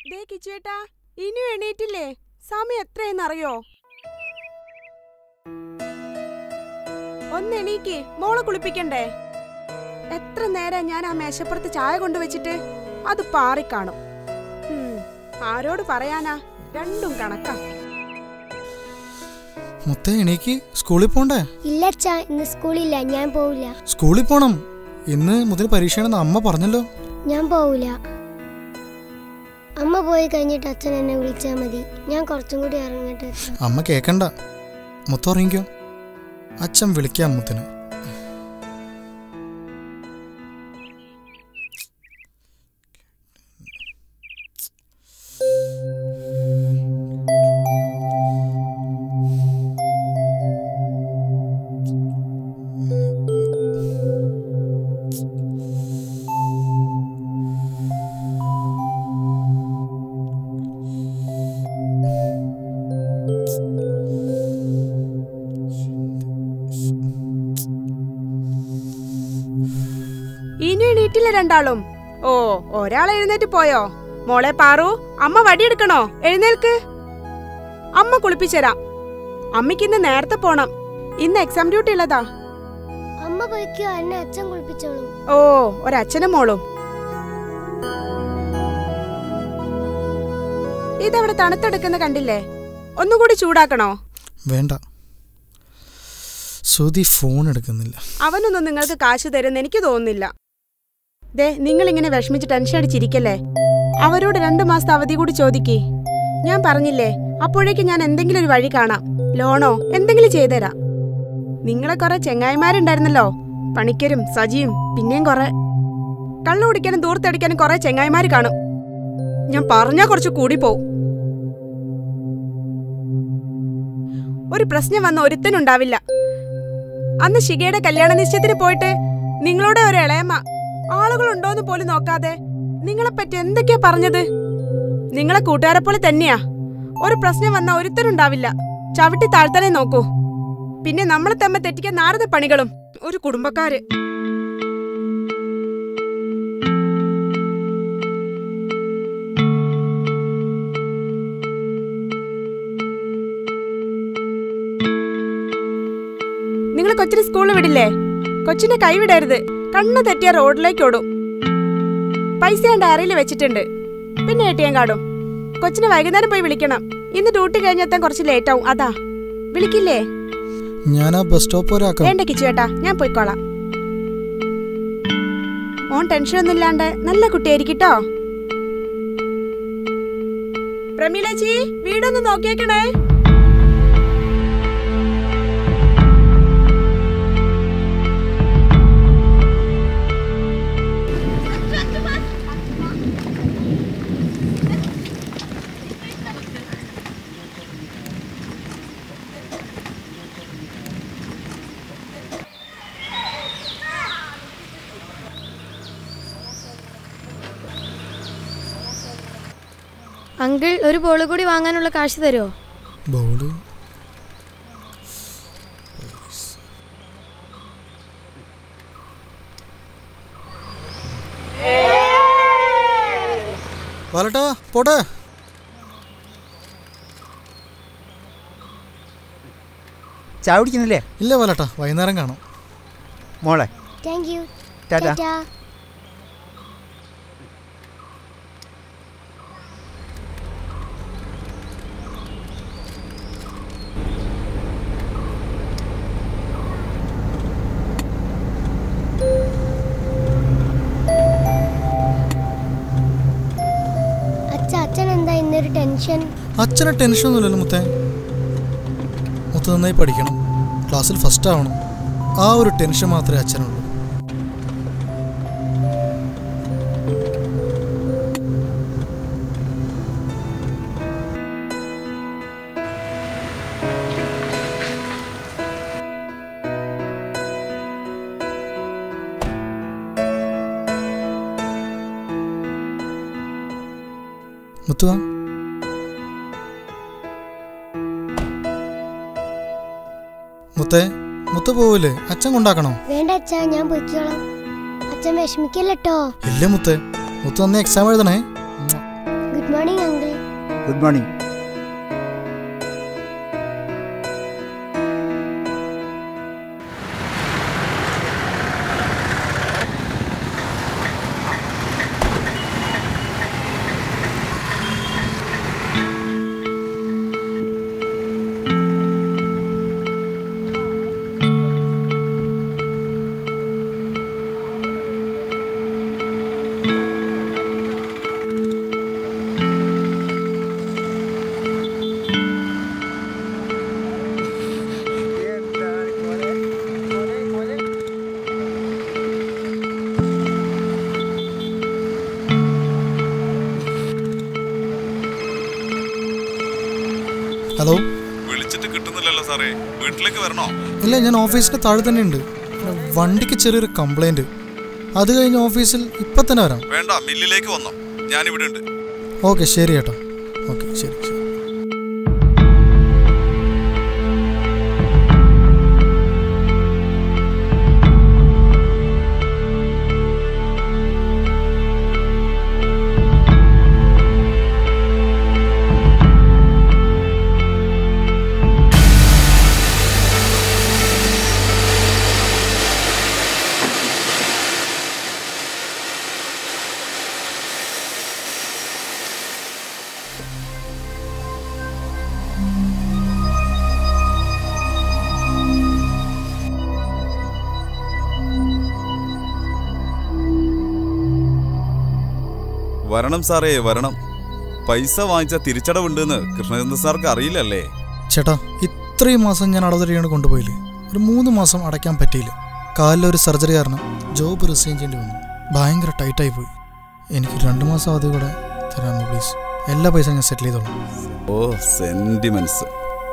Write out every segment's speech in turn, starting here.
ദേ കിച്ചുവേട്ടാ ഇനിയും എണീറ്റില്ലേ സമയം എത്രയെന്നറിയോ ഒന്ന് എണീക്ക് മോളെ കുളിപ്പിക്കണ്ടേ എത്ര നേരം ഞാൻ ആ മേശപ്പുറത്ത് ചായ കൊണ്ടുവച്ചിട്ട് അത് പാറിക്കാണും ഉം, ആരോട് പറയാനാ രണ്ടും കണക്കാ മുത്തേ എണീക്ക് സ്കൂളിൽ പോണ്ടേ ഇല്ല അച്ഛാ ഇന്ന് സ്കൂളില്ല ഞാൻ പോവില്ല സ്കൂളിൽ പോണം ഇന്ന് മുതൽ പരീക്ഷയാണെന്ന് അമ്മ പറഞ്ഞല്ലോ ഞാൻ പോവില്ല അമ്മ പോയി കഴിഞ്ഞിട്ട് അച്ഛൻ എന്നെ വിളിച്ചാൽ മതി ഞാൻ കുറച്ചും കൂടി ഇറങ്ങട്ടെ അച്ഛാ. അമ്മ കേക്കണ്ട മുത്ത ഉറങ്ങിക്കോ അച്ഛൻ വിളിക്കാം മുത്തിന് ഇനി എണീറ്റില്ല രണ്ടാളും ഓ ഒരാൾ എഴുന്നേറ്റ് പോയോ മോളെ പാറു അമ്മ വടിയെടുക്കണോ എഴുന്നേൽക്ക് അമ്മ കുളിപ്പിച്ചരാം അമ്മയ്ക്ക് ഇന്ന് നേരത്തെ പോണം ഇന്ന് എക്സാം ഡ്യൂട്ടി ഉള്ളതാ അമ്മ പോയിക്കോ എന്നെ അച്ഛൻ കുളിപ്പിച്ചോളും ഓ ഒരച്ഛനും മോളും ഇതവിടെ തണുത്തെടുക്കുന്ന കണ്ടില്ലേ ഒന്നുകൂടി ചൂടാക്കണോ വേണ്ട ശ്രുതി ഫോൺ എടുക്കുന്നില്ല അവനൊന്നും നിങ്ങൾക്ക് കാശ് തരുമെന്ന് എനിക്ക് തോന്നുന്നില്ല ദേ നിങ്ങൾ ഇങ്ങനെ വിഷമിച്ച് ടെൻഷൻ അടിച്ചിരിക്കല്ലേ അവരോട് രണ്ടു മാസത്തെ അവധി കൂടി ചോദിക്കേ ഞാൻ പറഞ്ഞില്ലേ അപ്പോഴേക്ക് ഞാൻ എന്തെങ്കിലും ഒരു വഴി കാണാം ലോണോ എന്തെങ്കിലും ചെയ്തുതരാം നിങ്ങളെ കുറെ ചെങ്ങായിമാരുണ്ടായിരുന്നല്ലോ പണിക്കരും സജിയും പിന്നെയും കുറെ കള്ളു കുടിക്കാനും ദൂർത്തടിക്കാനും കുറെ ചെങ്ങായിമാര് കാണും ഞാൻ പറഞ്ഞാ കുറച്ച് കൂടി പോവും ഒരു പ്രശ്നം വന്ന ഒരുത്തനുണ്ടാവില്ല അന്ന് ശിഖയുടെ കല്യാണ നിശ്ചയത്തിന് പോയിട്ട് നിങ്ങളുടെ ഒരു ഇളയമ്മ ആളുകളുണ്ടോന്ന് പോലും നോക്കാതെ നിങ്ങളെപ്പറ്റി എന്തൊക്കെയാ പറഞ്ഞത് നിങ്ങളെ കൂട്ടുകാരെ പോലെ തന്നെയാ ഒരു പ്രശ്നം വന്ന ഒരുത്തരുണ്ടാവില്ല ചവിട്ടി താഴ്ത്താനേ നോക്കൂ പിന്നെ നമ്മളെ തമ്മിൽ തെറ്റിക്കാൻ നാരദ പണികളും ഒരു കുടുംബക്കാര് നിങ്ങൾ കൊച്ചിനെ സ്കൂളിൽ വിടില്ലേ കൊച്ചിനെ കൈവിടരുത് കണ്ണ് തെറ്റിയ റോഡിലേക്ക് ഓടും പൈസ ഞാൻ ഡയറിയിൽ വെച്ചിട്ടുണ്ട് പിന്നെ എ ടി എം കാർഡും കൊച്ചിനെ വൈകുന്നേരം പോയി വിളിക്കണം ഇന്ന് ഡ്യൂട്ടി കഴിഞ്ഞെത്താൻ കുറച്ച് ലേറ്റ് ആവും അതാ വിളിക്കില്ലേ ഞാൻ ആ ബസ് സ്റ്റോപ്പ് വരെ ആക്കാം വേണ്ട കിച്ചുവേട്ടാ ഞാൻ പോയിക്കോളാം മോൻ ടെൻഷനൊന്നും ഇല്ലാണ്ട് നല്ല കുട്ടിയായിരിക്കട്ടോ പ്രമീലേച്ചി വീടൊന്ന് നോക്കിയേക്കണേ അങ്കിൾ ഒരു ബോള് കൂടി വാങ്ങാനുള്ള കാശ് തരുമോ ബോള് പാലട്ടാ പോട്ടെ ചായ കുടിക്കുന്നില്ലേ ഇല്ല പാലട്ടാ വൈകുന്നേരം കാണാം മോളെ താങ്ക് യു ടാറ്റാ അച്ഛ അച്ഛൻ എന്താ ഇന്നൊരു ടെൻഷൻ അച്ഛന് ടെൻഷനൊന്നുമില്ലല്ലോ മുത്തേ മുത്ത് നന്നായി പഠിക്കണം ക്ലാസ്സിൽ ഫസ്റ്റ് ആവണം ആ ഒരു ടെൻഷൻ മാത്രമേ അച്ഛനുള്ളൂ മുത്തുവാ മുത്തേ മുത്ത് പോവില്ലേ അച്ഛൻ കൊണ്ടാക്കണോ വേണ്ട അച്ഛാ ഞാൻ പൊയ്ക്കോളാം അച്ഛൻ വിഷമിക്കല്ലോ ഇല്ല മുത്തേ മുത്ത് നന്നായി എക്സാം എഴുതണേ good good morning uncle good morning hello വിളിച്ചിട്ട് കിട്ടുന്നില്ലല്ലോ സാറേ വീട്ടിലേക്ക് വരണോ ഇല്ല ഞാൻ ഓഫീസിൻ്റെ താഴെ തന്നെ ഉണ്ട് വണ്ടിക്ക് ചെറിയൊരു കംപ്ലൈൻറ്റ് അത് കഴിഞ്ഞ് ഓഫീസിൽ ഇപ്പം തന്നെ വരാം വേണ്ട മില്ലിലേക്ക് വന്നോ ഞാനിവിടെ ഉണ്ട് ഓക്കെ ശരി ചേട്ടാ ഓക്കെ ശരി ശരി വരണം സാറേ വരണം പൈസ വാങ്ങിച്ച തിരിച്ചടവുണ്ടെന്ന് കൃഷ്ണചന്ദ്ര സാർക്ക് അറിയില്ലല്ലേ ചേട്ടാ ഇത്രയും മാസം ഞാൻ അടവതരിയാണ് കൊണ്ടുപോയില്ലേ ഒരു മൂന്ന് മാസം അടയ്ക്കാൻ പറ്റിയില്ല കാലിലൊരു സർജറി കാരണം ജോബ് റിസൈൻ ചെയ്യേണ്ടി വന്നു ഭയങ്കര ടൈറ്റായി പോയി എനിക്ക് രണ്ട് മാസം അവധി കൂടെ തരാമോ പ്ലീസ് എല്ലാ പൈസ ഞാൻ സെറ്റിൽ ചെയ്തോളാം ഓ സെന്റിമെന്റ്സ്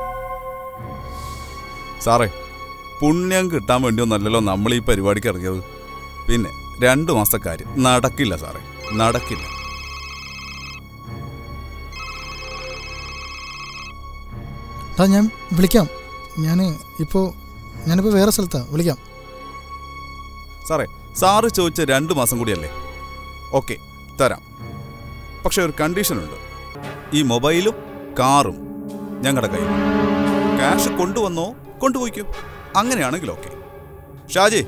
സാറേ പുണ്യം കിട്ടാൻ വേണ്ടിയൊന്നല്ലല്ലോ നമ്മൾ ഈ പരിപാടിക്ക് ഇറങ്ങിയത് പിന്നെ രണ്ടു മാസത്തെ കാര്യം നടക്കില്ല സാറേ നടക്കില്ല ടാ ഞാൻ വിളിക്കാം ഞാൻ ഇപ്പോൾ ഞാനിപ്പോൾ വേറെ സ്ഥലത്താണ് വിളിക്കാം സാറേ സാറ് ചോദിച്ച രണ്ട് മാസം കൂടിയല്ലേ ഓക്കെ തരാം പക്ഷെ ഒരു കണ്ടീഷനുണ്ട് ഈ മൊബൈലും കാറും ഞങ്ങളുടെ കയ്യിൽ ക്യാഷ് കൊണ്ടുവന്നോ കൊണ്ടുപോയിക്കോ അങ്ങനെയാണെങ്കിൽ ഓക്കെ ഷാജി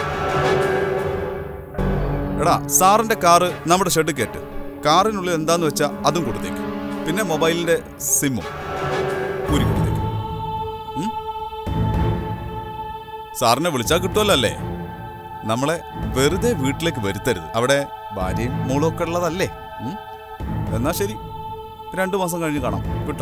എടാ സാറിന്റെ കാറ് നമ്മുടെ ഷെഡ് കയറ്റ് കാറിനുള്ളിൽ എന്താന്ന് വെച്ചാൽ അതും കൊടുത്തേക്ക് പിന്നെ മൊബൈലിന്റെ സിമ്മും ഊരി കൊടുത്തേക്ക് ഉം? സാറിനെ വിളിച്ചാൽ കിട്ടുമല്ലോ അല്ലേ നമ്മളെ വെറുതെ വീട്ടിലേക്ക് വരുത്തരുത് അവിടെ ഭാര്യയും മോളും ഒക്കെ ഉള്ളതല്ലേ ഉം? എന്നാ ശരി രണ്ടു മാസം കഴിഞ്ഞ് കാണാം കിട്ടോ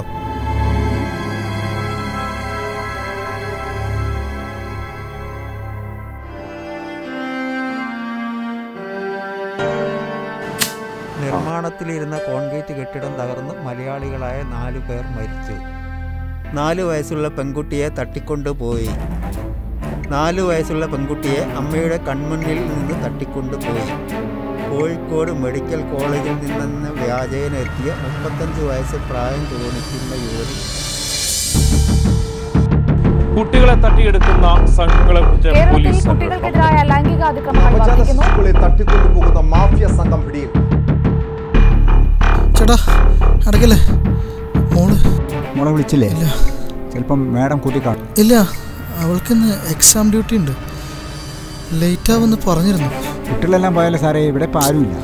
നിർമ്മാണത്തിലിരുന്ന കോൺക്രീറ്റ് കെട്ടിടം തകർന്ന് മലയാളികളായ നാലു പേർ മരിച്ചു നാലു വയസ്സുള്ള പെൺകുട്ടിയെ തട്ടിക്കൊണ്ടുപോയി നാലു വയസ്സുള്ള പെൺകുട്ടിയെ അമ്മയുടെ കൺമുന്നിൽ നിന്ന് തട്ടിക്കൊണ്ടുപോയി കോഴിക്കോട് മെഡിക്കൽ കോളേജിൽ നിന്നെന്ന വ്യാജേന എത്തിയ മുപ്പത്തഞ്ച് വയസ്സ് പ്രായം തോന്നിക്കുന്ന യുവതി കുട്ടികളെ തട്ടിയെടുക്കുന്ന സംഘങ്ങളെ കുറിച്ച് കേരളത്തിൽ പോലീസ് കുട്ടികൾക്കെതിരായ ലൈംഗിക അതിക്രമങ്ങൾ നവജാത വർദ്ധിക്കുന്നു ശിശുക്കളെ തട്ടിക്കൊണ്ടുപോകുന്ന മാഫിയ സംഘം പിടിയിൽ ചേട്ടാ അടക്കല്ലേ മോള് മോളെ വിളിച്ചില്ലേ ഇല്ല ചിലപ്പം മാഡം കൂട്ടിക്കാട്ടും ഇല്ല അവൾക്കിന്ന് എക്സാം ഡ്യൂട്ടി ഉണ്ട് ലേറ്റ് ആവുമെന്ന് പറഞ്ഞിരുന്നു കുട്ടികളെല്ലാം പോയാലോ സാറേ ഇവിടെ ഇപ്പം ആരുമില്ല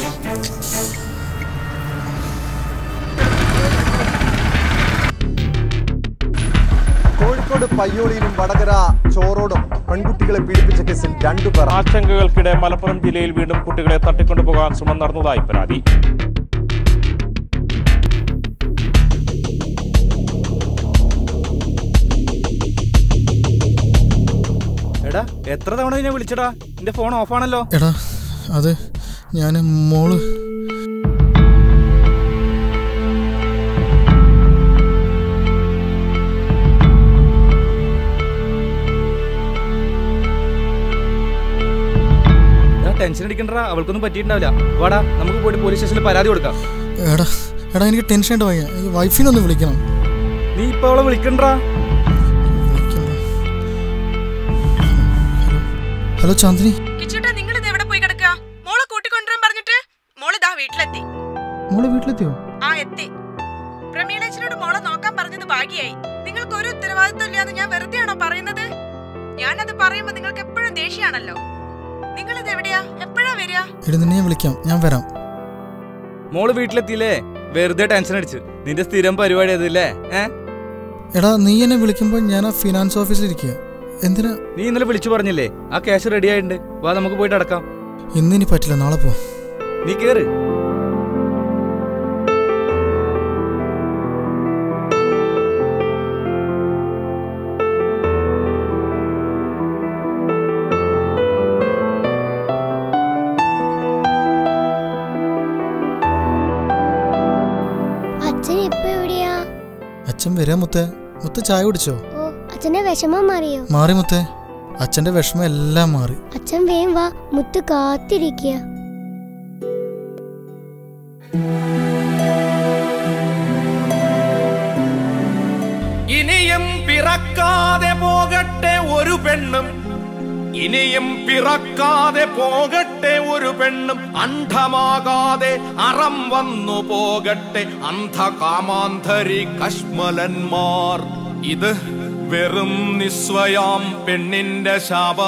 കോഴിക്കോട് പയ്യോളിയിലും വടകര ചോറോടും പെൺകുട്ടികളെ പീഡിപ്പിച്ച കേസിൽ രണ്ടുപേർ ആശങ്കകൾക്കിടെ മലപ്പുറം ജില്ലയിൽ വീണ്ടും കുട്ടികളെ തട്ടിക്കൊണ്ടുപോകാൻ ശ്രമം നടന്നതായി പരാതി എടാ എത്ര തവണ ഞാൻ വിളിച്ചടാ നിന്റെ ഫോൺ ഓഫാണല്ലോ എടാ അത് ഞാൻ മോള് എടാ ടെൻഷൻ അടിക്കണ്ടടാ അവൾക്കൊന്നും പറ്റിയിട്ടുണ്ടാവില്ല വാടാ നമുക്ക് പോയിട്ട് പോലീസ് സ്റ്റേഷനിൽ പരാതി കൊടുക്കാം എടാ എടാ എനിക്ക് ടെൻഷൻ ആയിട്ട് വയ്യ എനിക്ക് വൈഫിനൊന്ന് വിളിക്കണം നീ ഇപ്പൊ അവളെ വിളിക്കണ്ടാ വിളിക്കണം. ഹലോ ഹലോ ചാന്ദിനി കിച്ചൂട്ടാ നിങ്ങൾ ഇത് എവിടെ പോയി കിടക്കുക മോളെ കൂട്ടിക്കൊണ്ടുവരാൻ പറഞ്ഞിട്ട് മോള് ദാ വീട്ടിലെത്തി മോള് വീട്ടിലെത്തിയോ ആ എത്തി പ്രമീളേച്ചനോട് മോളെ നോക്കാൻ പറഞ്ഞത് ഭാഗ്യായി നിങ്ങൾക്ക് ഒരു ഉത്തരവാദിത്വം ഇല്ലാന്ന് ഞാൻ വെറുതെയാണോ പറയുന്നത് ഞാനത് പറയുമ്പോ നിങ്ങൾക്ക് എപ്പോഴും ദേഷ്യാണല്ലോ നിങ്ങളിത് എവിടെയാ എപ്പോഴാ വരിക എടി നിന്നെ ഞാൻ വിളിക്കാം ഞാൻ വരാം മോള് വീട്ടിലെത്തിയില്ലേ വെറുതെ ടെൻഷൻ അടിച്ച് നിന്റെ സ്ഥിരം പരിപാടി അതല്ലേ ഏ എടാ നീ എന്നെ വിളിക്കുമ്പോൾ ഞാൻ ആ ഫിനാൻസ് ഓഫീസിൽ ഇരിക്കുക എന്തിനാ നീ ഇന്നലെ വിളിച്ചു പറഞ്ഞില്ലേ ആ ക്യാഷ് റെഡി ആയിട്ടുണ്ട് വാ നമുക്ക് പോയിട്ട് അടക്കാം ഇന്നിനി പറ്റില്ല നാളെ പോ നീ കേറ് അച്ഛൻ ഇപ്പൊ എവിടെയാ അച്ഛൻ വരാ മുത്തേ മുത്ത ചായ കുടിച്ചോ ഓ അച്ഛന്റെ വിഷമം മാറിയോ മാറി മുത്തേ അച്ഛന്റെ വിഷമം എല്ലാം മാറി അച്ഛൻ വേം വാ മുത്ത് കാത്തിരിക്കുക ഇനിയും പിറക്കാതെ പോകട്ടെ ഒരു പെണ്ണും ഇനിയും പിറക്കാതെ പോകട്ടെ ഒരു പെണ്ണും അന്ധമാകാതെ അറം വന്നു പോകട്ടെ അന്ധകാമാന്ധരി കശ്മലന്മാർ ഇത് വെറും നിസ്വയാം പെണ്ണിന്റെ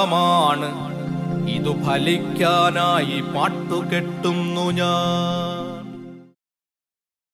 ശാപമാണ് ഇതു ഫലിക്കാനായി പാട്ടുകെട്ടുന്നു ഞാൻ